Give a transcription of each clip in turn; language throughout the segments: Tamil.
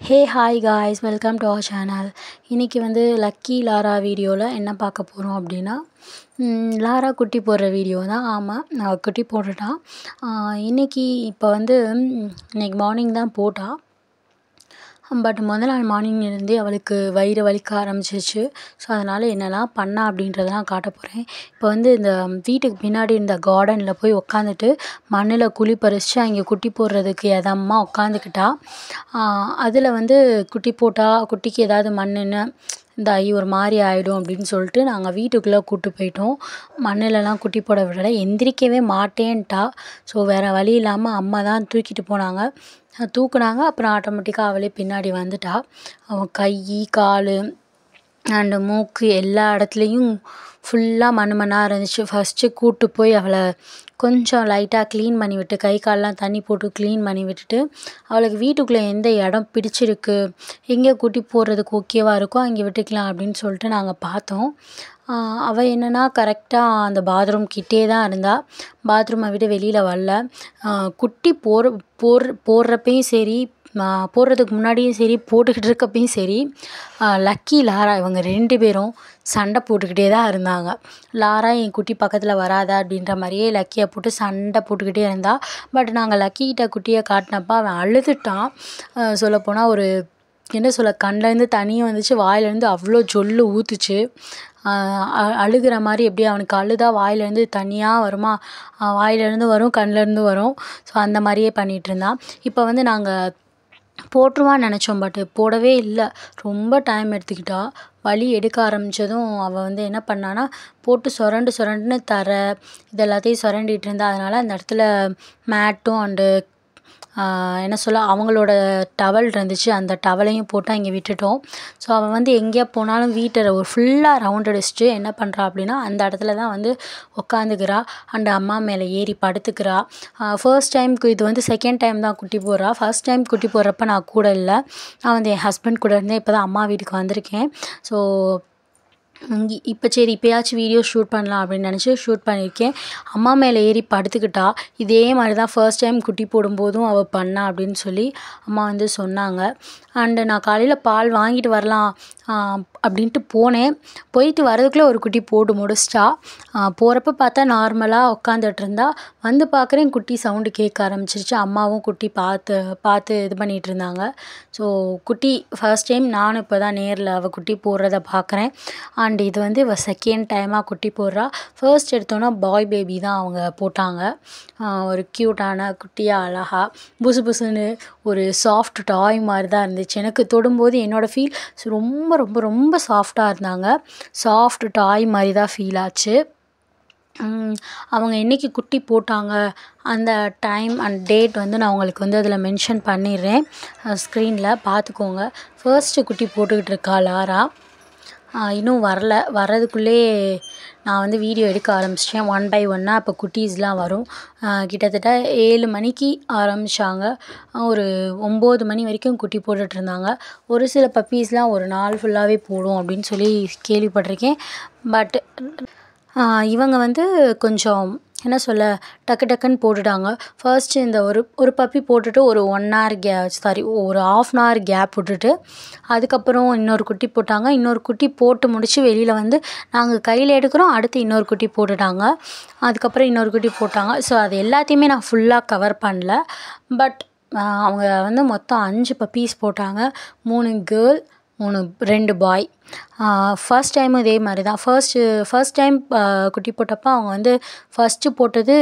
hey hi guys welcome to our channel இன்றைக்கி வந்து லக்கி லாரா வீடியோவில் என்ன பார்க்க போகிறோம் அப்படின்னா ம், லாரா குட்டி போடுற வீடியோ தான் ஆமாம் நான் குட்டி போட்டுட்டா இன்றைக்கி இப்போ வந்து ம், இன்னைக்கு மார்னிங் தான் போட்டா பட் முதல் நாள் மார்னிங் இருந்தே அவளுக்கு வயிறு வலிக்க ஆரம்பிச்சிருச்சு ஸோ அதனால் என்னெல்லாம் பண்ணா அப்படின்றதெல்லாம் காட்ட போகிறேன் இப்போ வந்து இந்த வீட்டுக்கு பின்னாடி இந்த கார்டனில் போய் உக்காந்துட்டு மண்ணில் குழி பறித்து அங்கே குட்டி போடுறதுக்கு எதம்மா உட்காந்துக்கிட்டா அதில் வந்து குட்டி போட்டால் குட்டிக்கு ஏதாவது மண்ணுன்னு இந்த ஐ ஒரு மாதிரி ஆகிடும் அப்படின்னு சொல்லிட்டு நாங்கள் வீட்டுக்குள்ளே கூட்டு போயிட்டோம் மண்ணிலலாம் குட்டி போட விடலை எந்திரிக்கவே மாட்டேன்ட்டா ஸோ வேறு வழி இல்லாமல் அம்மா தான் தூக்கிட்டு போனாங்க அஹ் தூக்குனாங்க அப்புறம் ஆட்டோமேட்டிக்காக அவளே பின்னாடி வந்துட்டா அவன் கை கால் அண்டு மூக்கு எல்லா இடத்துலையும் ஃபுல்லாக மண் மண்ணாக இருந்துச்சு ஃபஸ்ட்டு கூட்டு போய் அவளை கொஞ்சம் லைட்டாக க்ளீன் பண்ணி விட்டு கை கால்லாம் தண்ணி போட்டு க்ளீன் பண்ணி விட்டுட்டு அவளுக்கு வீட்டுக்குள்ளே எந்த இடம் பிடிச்சிருக்கு எங்கே கூட்டி போடுறதுக்கு ஓகேவாக இருக்கோ அங்கே விட்டுக்கலாம் அப்படின்னு சொல்லிட்டு நாங்கள் பார்த்தோம் ஆஹ் அவள் என்னென்னா கரெக்டாக அந்த பாத்ரூம் கிட்டே தான் இருந்தா பாத்ரூமை விட்டு வெளியில் வரல ஆஹ் குட்டி போடுற போடுற போடுறப்பையும் சரி ஆஹ் போடுறதுக்கு முன்னாடியும் சரி போட்டுக்கிட்டு இருக்கப்பையும் சரி ஆஹ் லக்கி லாரா இவங்க ரெண்டு பேரும் சண்டை போட்டுக்கிட்டே தான் இருந்தாங்க லாரா என் குட்டி பக்கத்தில் வராதா அப்படின்ற மாதிரியே லக்கியை போட்டு சண்டை போட்டுக்கிட்டே இருந்தா பட் நாங்கள் லக்கிக்கிட்ட குட்டியை காட்டினப்ப அவன் அழுதுட்டான் ஆஹ் சொல்லப்போனால் ஒரு என்ன சொல்ல கண்லேருந்து தண்ணியும் வந்துச்சு வாயிலேருந்து அவ்வளோ ஜொல்லு ஊற்றுச்சு அழுகிற மாதிரி எப்படி அவனுக்கு அழுதா வாயிலேருந்து தண்ணியாக வருமா ஆஹ் வாயிலேருந்து வரும் கண்ணிலேருந்து வரும் ஸோ அந்த மாதிரியே பண்ணிகிட்டு இருந்தான் இப்போ வந்து நாங்கள் போட்டுருவான்னு நினச்சோம் பட் போடவே இல்லை ரொம்ப டைம் எடுத்துக்கிட்டா வலி எடுக்க ஆரம்பித்ததும் அவள் வந்து என்ன பண்ணான்னா போட்டு சொரண்டு சொரண்டுன்னு தர இது எல்லாத்தையும் சொரண்டிட்டு இருந்தா அதனால் அந்த இடத்துல மேட்டும் அண்டு என்ன சொல்ல அவங்களோட டவல் இருந்துச்சு அந்த டவலையும் போட்டு அங்கே விட்டுட்டோம் ஸோ அவள் வந்து எங்கேயா போனாலும் வீட்டை ஒரு ஃபுல்லாக ரவுண்ட் அடிச்சுட்டு என்ன பண்ணுறா அப்படின்னா அந்த இடத்துல தான் வந்து உக்காந்துக்கிறா அண்ட் அம்மா மேலே ஏறி படுத்துக்கிறா ஃபர்ஸ்ட் டைம்க்கு இது வந்து செகண்ட் டைம் தான் குட்டி போடுறா ஃபர்ஸ்ட் டைம் குட்டி போடுறப்ப நான் கூட இல்லை நான் வந்து என் ஹஸ்பண்ட் கூட இருந்தேன் இப்போ தான் அம்மா வீட்டுக்கு வந்திருக்கேன் ஸோ இங்கே இப்போ சரி இப்போயாச்சும் வீடியோ ஷூட் பண்ணலாம் அப்படின்னு நினச்சி ஷூட் பண்ணியிருக்கேன் அம்மா மேலே ஏறி படுத்துக்கிட்டா இதே மாதிரி தான் ஃபர்ஸ்ட் டைம் குட்டி போடும்போதும் அவள் பண்ணா அப்படின்னு சொல்லி அம்மா வந்து சொன்னாங்க அண்டு நான் காலையில் பால் வாங்கிட்டு வரலாம் ஆஹ் அப்படின்ட்டு போனேன் போயிட்டு வரதுக்குள்ளே ஒரு குட்டி போட்டு முடிச்சிட்டா போகிறப்ப பார்த்தா நார்மலாக உட்காந்துட்டு இருந்தா வந்து பார்க்குறேன் குட்டி சவுண்டு கேட்க ஆரம்பிச்சிருச்சு அம்மாவும் குட்டி பார்த்து பார்த்து இது பண்ணிகிட்டு இருந்தாங்க ஸோ குட்டி ஃபர்ஸ்ட் டைம் நானும் இப்போ தான் நேரில் அவள் குட்டி போடுறத பார்க்குறேன் அண்ட் இது வந்து இவள் செகண்ட் டைமாக குட்டி போடுறா ஃபர்ஸ்ட் எடுத்தோன்னா பாய் பேபி தான் அவங்க போட்டாங்க ஆஹ் ஒரு க்யூட்டான குட்டியாக அழகா புசு புசுன்னு ஒரு சாஃப்ட் டாய் மாதிரி தான் இருந்துச்சு எனக்கு தொடும்போது என்னோடய ஃபீல் ரொம்ப ரொம்ப ரொம்ப சாஃப்டாக இருந்தாங்க சாஃப்ட் டாய் மாதிரி தான் ஃபீல் ஆச்சு உம், அவங்க என்னைக்கு குட்டி போட்டாங்க அந்த டைம் அண்ட் டேட் வந்து நான் உங்களுக்கு வந்து அதில் மென்ஷன் பண்ணிடுறேன் ஸ்க்ரீனில் பார்த்துக்கோங்க ஃபர்ஸ்ட்டு குட்டி போட்டுக்கிட்டு இருக்கா லாரா ஆஹ் இன்னும் வரல வர்றதுக்குள்ளே நான் வந்து வீடியோ எடுக்க ஆரம்பிச்சிட்டேன் ஒன் பை ஒன்னாக இப்போ குட்டீஸ்லாம் வரும் ஆஹ் கிட்டத்தட்ட ஏழு மணிக்கு ஆரம்பித்தாங்க ஒரு ஒம்பது மணி வரைக்கும் குட்டி போட்டுட்டு இருந்தாங்க ஒரு சில பப்பீஸ்லாம் ஒரு நாள் ஃபுல்லாகவே போடும் அப்படின்னு சொல்லி கேள்விப்பட்டிருக்கேன் பட் இவங்க வந்து கொஞ்சம் என்ன சொல்ல டக்கு டக்குன்னு போட்டுட்டாங்க ஃபர்ஸ்ட் இந்த ஒரு ஒரு பப்பி போட்டுட்டு ஒரு ஒன் ஹவர் கே சாரி ஒரு ஆஃப் அன் ஹவர் கேப் விட்டுட்டு அதுக்கப்புறம் இன்னொரு குட்டி போட்டாங்க இன்னொரு குட்டி போட்டு முடிச்சு வெளியில் வந்து நாங்கள் கையில் எடுக்கிறோம் அடுத்து இன்னொரு குட்டி போட்டுட்டாங்க அதுக்கப்புறம் இன்னொரு குட்டி போட்டாங்க ஸோ அது எல்லாத்தையுமே நான் ஃபுல்லாக கவர் பண்ணல பட் அவங்க வந்து மொத்தம் அஞ்சு பப்பீஸ் போட்டாங்க மூணு கேர்ள் மூணு ரெண்டு பாய் ஃபர்ஸ்ட் டைமும் இதே மாதிரி தான் ஃபர்ஸ்ட்டு ஃபர்ஸ்ட் டைம் குட்டி போட்டப்போ அவங்க வந்து ஃபஸ்ட்டு போட்டது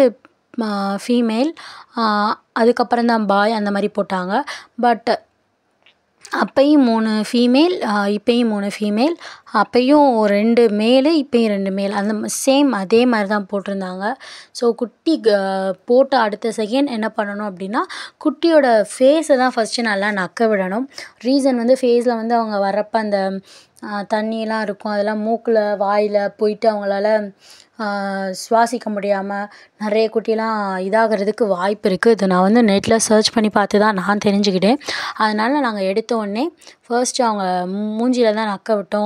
ஃபீமேல் அதுக்கப்புறம் தான் பாய் அந்த மாதிரி போட்டாங்க பட் அப்பையும் மூணு ஃபீமேல் இப்பையும் மூணு ஃபீமேல் அப்பையும் ரெண்டு மேலு இப்பையும் ரெண்டு மேல் அந்த சேம் அதே மாதிரி தான் போட்டிருந்தாங்க ஸோ குட்டி க- போட்ட அடுத்த செகண்ட் என்ன பண்ணணும் அப்படின்னா குட்டியோட ஃபேஸை தான் ஃபஸ்ட்டு நல்லா நக்க விடணும் ரீசன் வந்து ஃபேஸில் வந்து அவங்க வர்றப்ப அந்த ஆஹ், தண்ணியெல்லாம் இருக்கும் அதெல்லாம் மூக்கில் வாயில் போயிட்டு அவங்களால ஆஹ், சுவாசிக்க முடியாமல் நிறைய குட்டிலாம் இதாகிறதுக்கு வாய்ப்பு இருக்குது இது நான் வந்து நெட்டில் சர்ச் பண்ணி பார்த்து தான் நான் தெரிஞ்சுக்கிட்டேன் அதனால் நாங்கள் எடுத்த உடனே ஃபர்ஸ்ட்டு அவங்க மூஞ்சியில் தான் நக்க விட்டோம்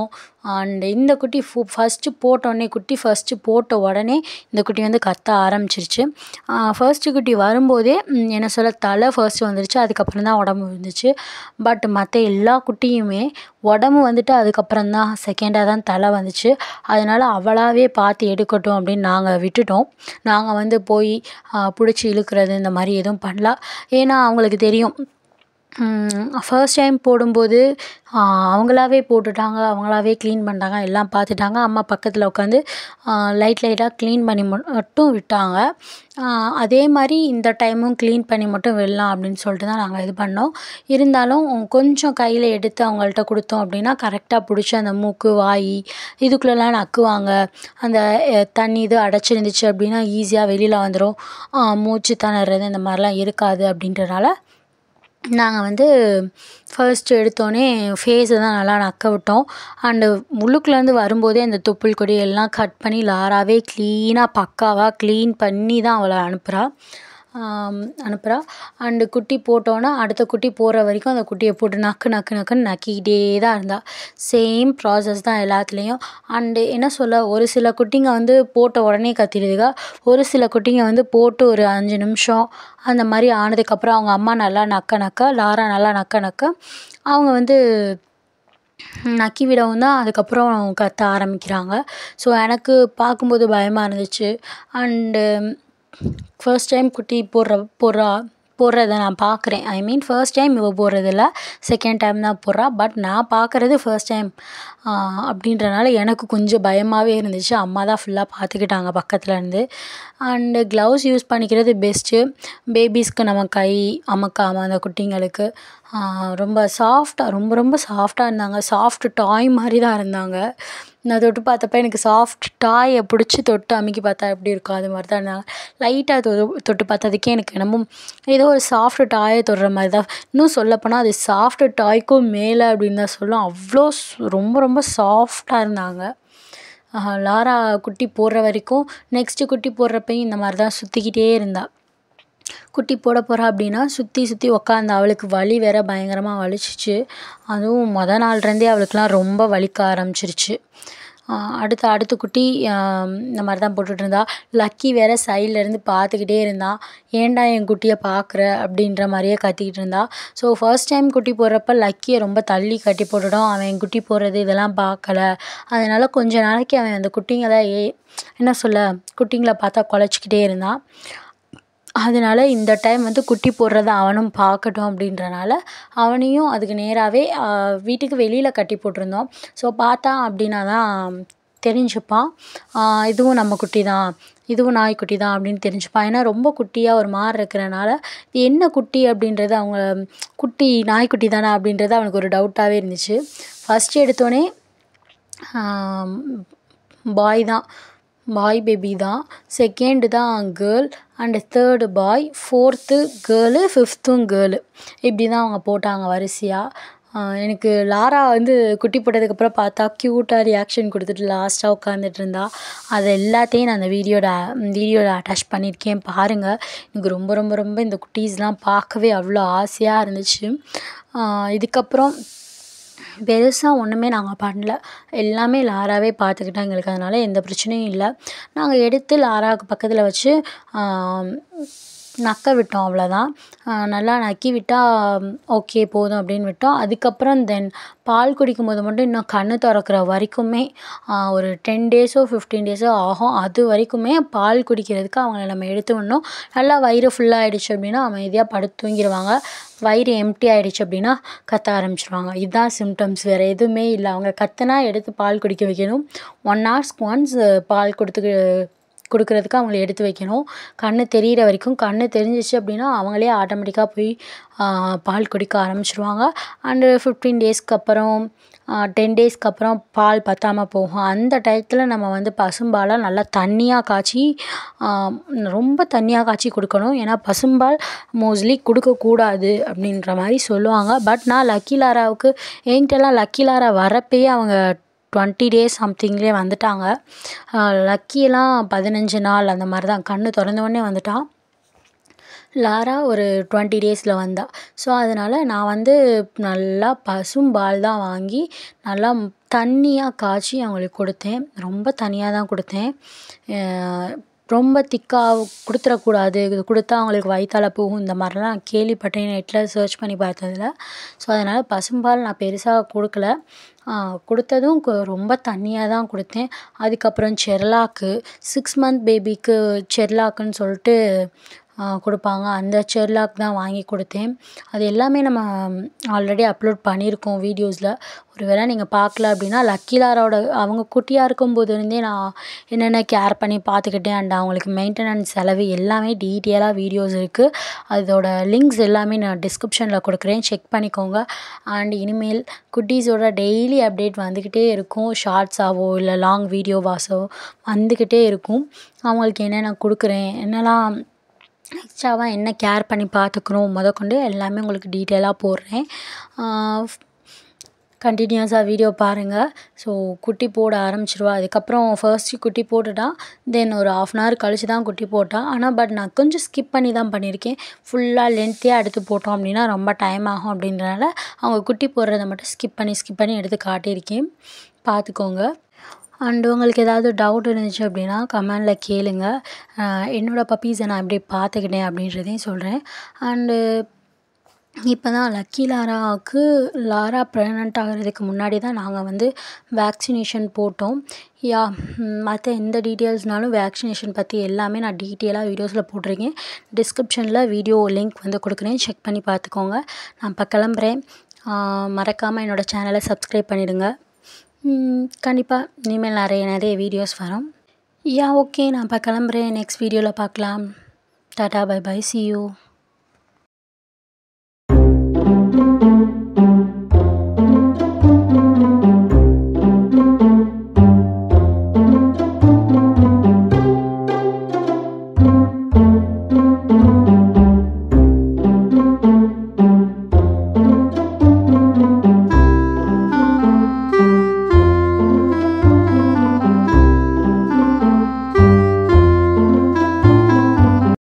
அண்ட் இந்த குட்டி ஃபு ஃபஸ்ட்டு போட்டோடனே குட்டி ஃபஸ்ட்டு போட்ட உடனே இந்த குட்டி வந்து கத்த ஆரம்பிச்சிருச்சு ஃபர்ஸ்ட்டு குட்டி வரும்போதே ம், என்ன சொல்ல தலை ஃபர்ஸ்ட்டு வந்துருச்சு அதுக்கப்புறம் தான் உடம்பு வந்துச்சு பட் மற்ற எல்லா குட்டியுமே உடம்பு வந்துட்டு அதுக்கப்புறம் தான் செகண்டாக தான் தலை வந்துச்சு அதனால் அவளாவே பார்த்து எடுக்கட்டும் அப்படின்னு நாங்கள் விட்டுட்டோம் நாங்கள் வந்து போய் பிடிச்சி இழுக்கிறது இந்த மாதிரி எதுவும் பண்ணல ஏன்னா அவங்களுக்கு தெரியும் ஃபர்ஸ்ட் டைம் போடும்போது அவங்களாவே போட்டுட்டாங்க அவங்களாவே க்ளீன் பண்ணிட்டாங்க எல்லாம் பார்த்துட்டாங்க அம்மா பக்கத்தில் உட்காந்து லைட் லைட்டாக க்ளீன் பண்ணி மட்டும் விட்டாங்க ஆஹ் அதே மாதிரி இந்த டைமும் க்ளீன் பண்ணி மட்டும் விடலாம் அப்படின்னு சொல்லிட்டு தான் நாங்கள் இது பண்ணோம் இருந்தாலும் கொஞ்சம் கையில் எடுத்து அவங்கள்ட்ட கொடுத்தோம் அப்படின்னா கரெக்டாக பிடிச்சி அந்த மூக்கு வாய் இதுக்குள்ளெல்லாம் நக்குவாங்க அந்த அஹ், தண்ணி இது அடைச்சிருந்துச்சு அப்படின்னா ஈஸியாக வெளியில் வந்துடும் மூச்சு திணறது இந்த மாதிரிலாம் இருக்காது அப்படின்றனால நாங்கள் வந்து ஃபர்ஸ்ட் எடுத்தோடனே ஃபேஸை தான் நல்லா நக்க விட்டோம் அண்டு உள்ளுக்குள்ளேருந்து வரும்போதே அந்த தொப்புள் கொடி எல்லாம் கட் பண்ணி லாராவே க்ளீனாக பக்காவாக க்ளீன் பண்ணி தான் அவளை அனுப்புகிறா அனுப்புகிறா அண்டு குட்டி போட்டோன்னா அடுத்த குட்டி போகிற வரைக்கும் அந்த குட்டியை போட்டு நக்கு நக்கு நக்குன்னு நக்கிக்கிட்டே தான் இருந்தா சேம் ப்ராசஸ் தான் எல்லாத்துலேயும் அண்டு என்ன சொல்ல ஒரு சில குட்டிங்க வந்து போட்ட உடனே கத்திடுதுங்க ஒரு சில குட்டிங்க வந்து போட்டு ஒரு அஞ்சு நிமிஷம் அந்த மாதிரி ஆனதுக்கப்புறம் அவங்க அம்மா நல்லா நக்க நக்க லாரா நல்லா நக்க நக்க அவங்க வந்து நக்கி விடவும் தான் அதுக்கப்புறம் கத்த ஆரம்பிக்கிறாங்க ஸோ எனக்கு பார்க்கும்போது பயமாக இருந்துச்சு அண்டு ஃபர்ஸ்ட் டைம் குட்டி போடுற போடுறா போடுறத நான் பார்க்குறேன் ஐ மீன் ஃபர்ஸ்ட் டைம் இவ போடுறதில்ல செகண்ட் டைம் தான் போடுறா பட் நான் பார்க்குறது ஃபர்ஸ்ட் டைம் அப்படின்றனால எனக்கு கொஞ்சம் பயமாகவே இருந்துச்சு அம்மா தான் ஃபுல்லாக பார்த்துக்கிட்டாங்க பக்கத்தில் இருந்து அண்டு க்ளவுஸ் யூஸ் பண்ணிக்கிறது பெஸ்ட்டு பேபிஸ்க்கு நம்ம கை அமக்காமல் அந்த குட்டிங்களுக்கு ஆஹ் ரொம்ப சாஃப்டாக ரொம்ப ரொம்ப சாஃப்டாக இருந்தாங்க சாஃப்ட் டாய் மாதிரி தான் இருந்தாங்க நான் தொட்டு பார்த்தப்ப எனக்கு சாஃப்ட் டாயை பிடிச்சி தொட்டு அமுக்கி பார்த்தா எப்படி இருக்கும் அது மாதிரி தான் இருந்தாங்க லைட்டாக தொ தொட்டு பார்த்ததுக்கே எனக்கு என்னமோ ஏதோ ஒரு சாஃப்ட் டாயை தொடுற மாதிரி தான் இன்னும் சொல்லப்போனால் அது சாஃப்ட் டாய்க்கும் மேலே அப்படின்னு தான் சொல்லும் அவ்வளோ சு- ரொம்ப ரொம்ப சாஃப்டாக இருந்தாங்க ஆஹ் லாரா குட்டி போடுற வரைக்கும் நெக்ஸ்ட்டு குட்டி போடுறப்பையும் இந்த மாதிரி தான் சுற்றிக்கிட்டே இருந்தா குட்டி போட போகிறா அப்படின்னா சுற்றி சுற்றி உக்காந்து அவளுக்கு வலி வேற பயங்கரமாக வலிச்சிச்சு அதுவும் மொதல் நாள்லேருந்தே அவளுக்குலாம் ரொம்ப வலிக்க ஆரம்பிச்சிருச்சு ஆஹ் அடுத்து அடுத்த குட்டி ஆஹ் இந்த மாதிரி தான் போட்டுட்டு இருந்தா லக்கி வேற சைடில் இருந்து பார்த்துக்கிட்டே இருந்தான் ஏன்டா என் குட்டியை பார்க்குற அப்படின்ற மாதிரியே கத்திக்கிட்டு இருந்தா ஸோ ஃபர்ஸ்ட் டைம் குட்டி போடுறப்ப லக்கியை ரொம்ப தள்ளி கட்டி போட்டுட்டோம் அவன் என் குட்டி போடுறது இதெல்லாம் பார்க்கல அதனால கொஞ்ச நாளைக்கு அவன் அந்த குட்டிங்களை ஏ என்ன சொல்ல குட்டிங்களை பார்த்தா குலைச்சிக்கிட்டே இருந்தான் அதனால இந்த டைம் வந்து குட்டி போடுறத அவனும் பார்க்கட்டும் அப்படின்றனால அவனையும் அதுக்கு நேராகவே வீட்டுக்கு வெளியில் கட்டி போட்டிருந்தோம் ஸோ பார்த்தான் அப்படின்னா தான் தெரிஞ்சுப்பான் ஆஹ் இதுவும் நம்ம குட்டி தான் இதுவும் நாய்க்குட்டி தான் அப்படின்னு தெரிஞ்சுப்பான் ஏன்னா ரொம்ப குட்டியாக ஒரு மாதிரி இருக்கிறனால இது என்ன குட்டி அப்படின்றது அவங்க குட்டி நாய்க்குட்டி தானே அப்படின்றது அவனுக்கு ஒரு டவுட்டாகவே இருந்துச்சு ஃபஸ்ட்டு எடுத்தோடனே பாய் தான் பாய் பேபி தான் செகண்டு தான் girl and third boy fourth girl ஃபிஃப்த்தும் கேர்ளு இப்படி தான் அவங்க போட்டாங்க வரிசையாக எனக்கு லாரா வந்து குட்டி போட்டதுக்கப்புறம் பார்த்தா க்யூட்டாக ரியாக்ஷன் கொடுத்துட்டு லாஸ்ட்டாக உட்காந்துட்டு இருந்தா அது எல்லாத்தையும் நான் அந்த வீடியோட வீடியோவில் அட்டாச் பண்ணியிருக்கேன் பாருங்கள் எனக்கு ரொம்ப ரொம்ப ரொம்ப இந்த குட்டீஸ்லாம் பார்க்கவே அவ்வளோ ஆசையாக இருந்துச்சு ஆஹ் இதுக்கப்புறம் பெருசாக ஒன்றுமே நாங்கள் பண்ணல எல்லாமே லாராவே பார்த்துக்கிட்டா எங்களுக்கு அதனால் எந்த பிரச்சனையும் இல்லை நாங்கள் எடுத்து லாராவுக்கு பக்கத்தில் வச்சு ஆம், நக்க விட்டோம் அவ்வளோதான் நல்லா நக்கி விட்டால் ஓகே போதும் அப்படின்னு விட்டோம் அதுக்கப்புறம் தென் பால் குடிக்கும் போது மட்டும் இன்னும் கண்ணு திறக்கிற வரைக்குமே ஆ, ஒரு டென் டேஸோ ஃபிஃப்டீன் டேஸோ ஆகும் அது வரைக்குமே பால் குடிக்கிறதுக்கு அவங்கள நம்ம எடுத்து விடணும் நல்லா வயிறு ஃபுல்லாகிடுச்சு அப்படின்னா அமைதியாக படுத்து தூங்கிடுவாங்க வயிறு எம்டி ஆயிடுச்சு அப்படின்னா கத்த ஆரம்பிச்சிருவாங்க இதுதான் சிம்டம்ஸ் வேறு எதுவுமே இல்லை அவங்க கத்துனா எடுத்து பால் குடிக்க வைக்கணும் ஒன் ஹவர்ஸ்க்கு ஒன்ஸ் பால் கொடுத்து கொடுக்கறதுக்கு அவங்கள எடுத்து வைக்கணும் கண்ணு தெரியிற வரைக்கும் கண்ணு தெரிஞ்சிச்சு அப்படின்னா அவங்களே ஆட்டோமேட்டிக்காக போய் ஆஹ், பால் குடிக்க ஆரம்பிச்சிருவாங்க அண்டு ஃபிஃப்டீன் டேஸ்க்கு அப்புறம் டென் டேஸ்க்கு அப்புறம் பால் பத்தாமல் போகும் அந்த டயத்தில் நம்ம வந்து பசும்பாலை நல்லா தண்ணியாக காய்ச்சி ஆஹ், ரொம்ப தண்ணியாக காய்ச்சி கொடுக்கணும் ஏன்னா பசும்பால் மோஸ்ட்லி கொடுக்கக்கூடாது அப்படின்ற மாதிரி சொல்லுவாங்க பட் நான் லக்கி லாராவுக்கு என்கிட்டலாம் லக்கி லாரா வரப்பயே அவங்க டுவெண்ட்டி டேஸ் சம்திங்லேயே வந்துட்டாங்க லக்கியெல்லாம் பதினஞ்சு நாள் அந்த மாதிரி தான் கண்ணு திறந்த உடனே வந்துட்டான் லாரா ஒரு டுவெண்ட்டி டேஸில் வந்தா ஸோ அதனால் நான் வந்து நல்லா பசும்பால் தான் வாங்கி நல்லா தண்ணியாக காய்ச்சி அவங்களுக்கு கொடுத்தேன் ரொம்ப தண்ணியாக தான் கொடுத்தேன் ரொம்ப திக்காக கொடுத்துறக்கூடாது இது கொடுத்தா அவங்களுக்கு வயிற்றால போகும் இந்த மாதிரிலாம் நான் கேள்விப்பட்டேன் நெட்டில் சர்ச் பண்ணி பார்த்ததுல ஸோ அதனால் பசும்பால் நான் பெருசாக கொடுக்கல கொடுத்ததும் கொ ரொம்ப தண்ணியாக தான் கொடுத்தேன் அதுக்கப்புறம் செர்லாக்கு சிக்ஸ் மந்த் பேபிக்கு செர்லாக்குன்னு சொல்லிட்டு கொடுப்பாங்க அந்த செர்லாக் தான் வாங்கி கொடுத்தேன் அது எல்லாமே நம்ம ஆல்ரெடி அப்லோட் பண்ணியிருக்கோம் வீடியோஸில் ஒரு வேளை நீங்கள் பார்க்கல அப்படின்னா லக்கி லாராவோட அவங்க குட்டியாக இருக்கும்போது இருந்தே நான் என்னென்ன கேர் பண்ணி பார்த்துக்கிட்டேன் அண்ட் அவங்களுக்கு மெயின்டெனன்ஸ் செலவு எல்லாமே டீட்டெயிலாக வீடியோஸ் இருக்குது அதோட லிங்க்ஸ் எல்லாமே நான் டிஸ்கிரிப்ஷனில் கொடுக்குறேன் செக் பண்ணிக்கோங்க அண்ட் இனிமேல் குட்டீஸோட டெய்லி அப்டேட் வந்துக்கிட்டே இருக்கும் ஷார்ட்ஸாவோ இல்லை லாங் வீடியோவாஸோ வந்துக்கிட்டே இருக்கும் அவங்களுக்கு என்னென்ன கொடுக்குறேன் என்னெல்லாம் எக்ஸ்ட்ராவாக என்ன கேர் பண்ணி பார்த்துக்குறோம் முதற்கொண்டு எல்லாமே உங்களுக்கு டீட்டெயிலாக போடுறேன் கண்டினியூஸாக வீடியோ பாருங்கள் ஸோ குட்டி போட ஆரம்பிச்சிருவா அதுக்கப்புறம் ஃபர்ஸ்ட்டு குட்டி போட்டுட்டா தென் ஒரு ஆஃப் அன் ஹவர் கழித்து தான் குட்டி போட்டா ஆனால் பட் நான் கொஞ்சம் ஸ்கிப் பண்ணி தான் பண்ணியிருக்கேன் ஃபுல்லாக லென்த்தியாக எடுத்து போட்டோம் அப்படின்னா ரொம்ப டைம் ஆகும் அப்படின்றனால அவங்க குட்டி போடுறத மட்டும் ஸ்கிப் பண்ணி ஸ்கிப் பண்ணி எடுத்து காட்டியிருக்கேன் பார்த்துக்கோங்க அண்ட் உங்களுக்கு ஏதாவது டவுட் இருந்துச்சு அப்படின்னா கமெண்டில் கேளுங்க என்னோடய பப்பீஸை நான் எப்படி பார்த்துக்கிட்டேன் அப்படின்றதையும் சொல்கிறேன் அண்டு இப்போ தான் லக்கி லாராவுக்கு லாரா ப்ரெக்னென்ட் ஆகிறதுக்கு முன்னாடி தான் நாங்கள் வந்து வேக்சினேஷன் போட்டோம் யா மற்ற எந்த டீட்டெயில்ஸ்னாலும் வேக்சினேஷன் பற்றி எல்லாமே நான் டீட்டெயிலாக வீடியோஸில் போட்டிருக்கேன் டிஸ்கிரிப்ஷனில் வீடியோ லிங்க் வந்து கொடுக்குறேன் செக் பண்ணி பார்த்துக்கோங்க நான் இப்போ கிளம்புறேன் மறக்காமல் என்னோடய சேனலை சப்ஸ்கிரைப் பண்ணிவிடுங்க கண்டிப்பாக இனிமேல் நிறைய நிறைய வீடியோஸ் வரும் யா ஓகே நான் இப்போ கிளம்புறேன் நெக்ஸ்ட் வீடியோவில் பார்க்கலாம் tata bye bye see you